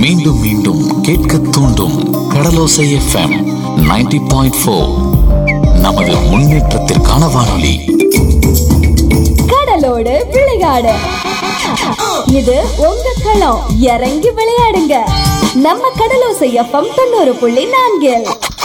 மீண்டும் மீண்டும் கேட்க தூண்டும் கடலோசை எஃப்எம் 90.4 பாயிண்ட் நமது முன்னேற்றத்திற்கான வானொலி கடலோடு விளையாடு இது உங்க களம் இறங்கி விளையாடுங்க நம்ம கடலோசை எஃப்எம் தொண்ணூறு புள்ளி நான்கில்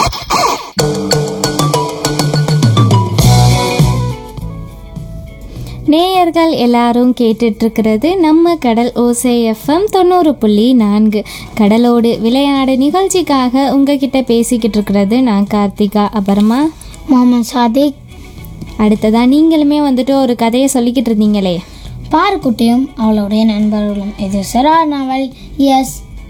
நேயர்கள் எல்லாரும் கேட்டுட்டு இருக்கிறது நம்ம கடல் ஓசை எஃப்எம் தொண்ணூறு புள்ளி நான்கு கடலோடு விளையாடு நிகழ்ச்சிக்காக உங்ககிட்ட பேசிக்கிட்டு இருக்கிறது நான் கார்த்திகா அப்புறமா முகமது சாதிக் அடுத்ததா நீங்களுமே வந்துட்டு ஒரு கதையை சொல்லிக்கிட்டு இருந்தீங்களே பாருக்குட்டியும் அவளுடைய நண்பர்களும் இது சிறா நாவல் எஸ்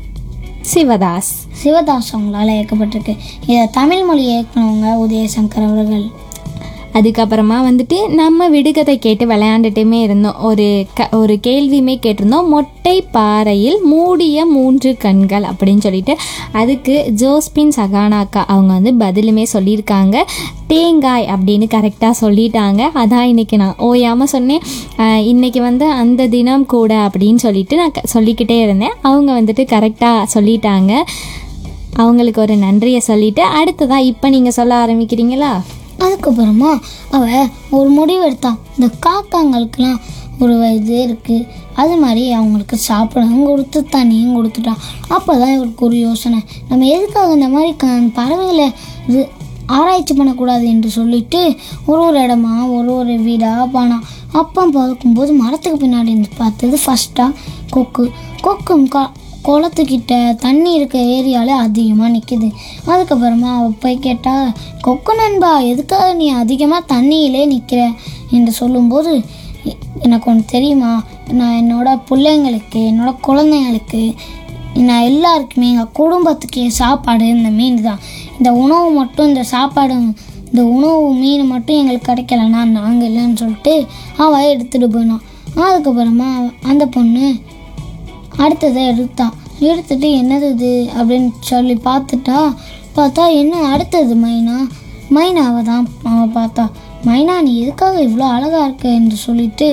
சிவதாஸ் சிவதாஸ் அவங்களால இயக்கப்பட்டிருக்கு இதை தமிழ் மொழி இயக்குனவங்க உதயசங்கர் அவர்கள் அதுக்கப்புறமா வந்துட்டு நம்ம விடுகதை கேட்டு விளையாண்டுட்டுமே இருந்தோம் ஒரு க ஒரு கேள்வியுமே கேட்டிருந்தோம் மொட்டை பாறையில் மூடிய மூன்று கண்கள் அப்படின்னு சொல்லிட்டு அதுக்கு ஜோஸ்பின் சகானாக்கா அவங்க வந்து பதிலுமே சொல்லியிருக்காங்க தேங்காய் அப்படின்னு கரெக்டாக சொல்லிட்டாங்க அதான் இன்னைக்கு நான் ஓயாமல் சொன்னேன் ஆஹ் இன்னைக்கு வந்து அந்த தினம் கூட அப்படின்னு சொல்லிட்டு நான் க- சொல்லிக்கிட்டே இருந்தேன் அவங்க வந்துட்டு கரெக்டாக சொல்லிட்டாங்க அவங்களுக்கு ஒரு நன்றியை சொல்லிட்டு அடுத்ததா இப்போ நீங்கள் சொல்ல ஆரம்பிக்கிறீங்களா அதுக்கப்புறமா அவ ஒரு முடிவு எடுத்தான் இந்த காக்காங்களுக்கெல்லாம் ஒரு இது இருக்குது அது மாதிரி அவங்களுக்கு சாப்பிடவும் கொடுத்து தண்ணியும் கொடுத்துட்டான் அப்போ தான் இவருக்கு ஒரு யோசனை நம்ம எதுக்காக இந்த மாதிரி க பறவைகளை இது ஆராய்ச்சி பண்ணக்கூடாது என்று சொல்லிட்டு ஒரு ஒரு இடமா ஒரு ஒரு வீடாக போனான் அப்போ பார்க்கும்போது மரத்துக்கு பின்னாடி இருந்து பார்த்தது ஃபஸ்ட்டாக கொக்கு கொக்கும் கா குளத்துக்கிட்ட தண்ணி இருக்க ஏரியாவில் அதிகமாக நிற்கிது அதுக்கப்புறமா அவ போய் கேட்டால் கொக்கு நண்பா எதுக்காக நீ அதிகமாக தண்ணியிலே நிற்கிற என்று சொல்லும்போது "எ- எனக்கு ஒன்று தெரியுமா நான் என்னோட பிள்ளைங்களுக்கு என்னோட குழந்தைங்களுக்கு நான் எல்லாருக்குமே எங்கள் குடும்பத்துக்கு சாப்பாடு இந்த மீன் தான் இந்த உணவு மட்டும் இந்த சாப்பாடு இந்த உணவு மீன் மட்டும் எங்களுக்கு கிடைக்கலன்னா நாங்கள் இல்லைன்னு சொல்லிட்டு அவள் எடுத்துகிட்டு போயினான் அதுக்கப்புறமா அந்த பொண்ணு அடுத்ததை எடுத்தான் எடுத்துட்டு என்னது இது அப்படின்னு சொல்லி பார்த்துட்டா பார்த்தா என்ன அடுத்தது மைனா மைனாவை தான் அவள் பார்த்தா மைனா நீ எதுக்காக இவ்வளோ அழகா இருக்க என்று சொல்லிட்டு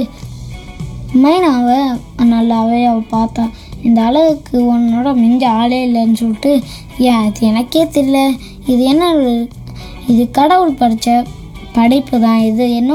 மைனாவை நல்லாவே அவள் பார்த்தா இந்த அழகுக்கு உன்னோட மிஞ்ச ஆளே இல்லைன்னு சொல்லிட்டு ஏன் இது எனக்கே தெரியல இது என்ன ஒரு- இது கடவுள் படைச்ச படைப்பு தான் இது என்ன